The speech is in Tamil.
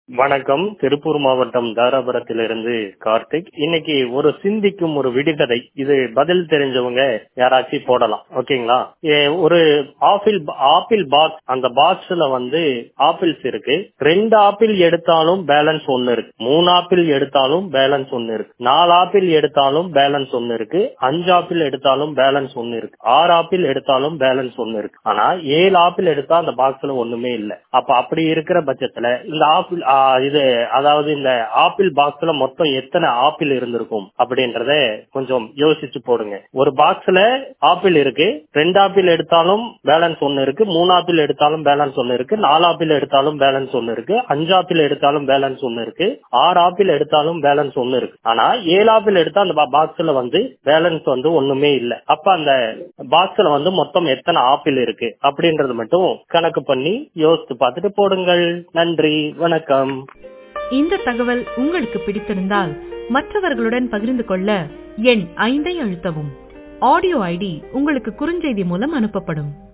வணக்கம் திருப்பூர் மாவட்டம் தாராபுரத்திலிருந்து கார்த்திக் இன்னைக்கு ஒரு சிந்திக்கும் ஒரு விடுகதை இது பதில் தெரிஞ்சவங்க யாராச்சும் போடலாம் ஓகேங்களா ஏ, ஒரு ஆப்பிள் ஆப்பிள் பாக்ஸ் அந்த பாக்ஸ்ல வந்து ஆப்பிள்ஸ் இருக்கு ரெண்டு ஆப்பிள் எடுத்தாலும் பேலன்ஸ் ஒன்னு இருக்கு மூணு ஆப்பிள் எடுத்தாலும் பேலன்ஸ் ஒன்னு இருக்கு நாலு ஆப்பிள் எடுத்தாலும் பேலன்ஸ் ஒன்னு இருக்கு அஞ்சு ஆப்பிள் எடுத்தாலும் பேலன்ஸ் ஒன்னு இருக்கு ஆறு ஆப்பிள் எடுத்தாலும் பேலன்ஸ் ஒன்னு இருக்கு ஆனா ஏழு ஆப்பிள் எடுத்தா அந்த பாக்ஸ்ல ஒண்ணுமே இல்ல அப்ப அப்படி இருக்கிற பட்சத்துல இந்த ஆப்பிள் ஆ, இது அதாவது இந்த ஆப்பிள் பாக்ஸ்ல மொத்தம் எத்தனை ஆப்பிள் இருந்திருக்கும் அப்படின்றத கொஞ்சம் யோசிச்சு போடுங்க ஒரு பாக்ஸ்ல ஆப்பிள் இருக்கு ரெண்டு ஆப்பிள் எடுத்தாலும் பேலன்ஸ் ஒன்னு இருக்கு மூணு ஆப்பிள் எடுத்தாலும் பேலன்ஸ் ஒன்னு இருக்கு நாலு ஆப்பிள் எடுத்தாலும் பேலன்ஸ் ஒன்னு இருக்கு அஞ்சு ஆப்பிள் எடுத்தாலும் பேலன்ஸ் ஒன்னு இருக்கு ஆறு ஆப்பிள் எடுத்தாலும் பேலன்ஸ் ஒன்னு இருக்கு ஆனா ஏழு ஆப்பிள் எடுத்தா அந்த பாக்ஸ்ல வந்து பேலன்ஸ் வந்து ஒண்ணுமே இல்ல அப்ப அந்த பாக்ஸ்ல வந்து மொத்தம் எத்தனை ஆப்பிள் இருக்கு அப்படின்றது மட்டும் கணக்கு பண்ணி யோசித்து பார்த்துட்டு போடுங்கள் நன்றி வணக்கம் இந்த தகவல் உங்களுக்கு பிடித்திருந்தால் மற்றவர்களுடன் பகிர்ந்து கொள்ள எண் ஐந்தை அழுத்தவும் ஆடியோ ஐடி உங்களுக்கு குறுஞ்செய்தி மூலம் அனுப்பப்படும்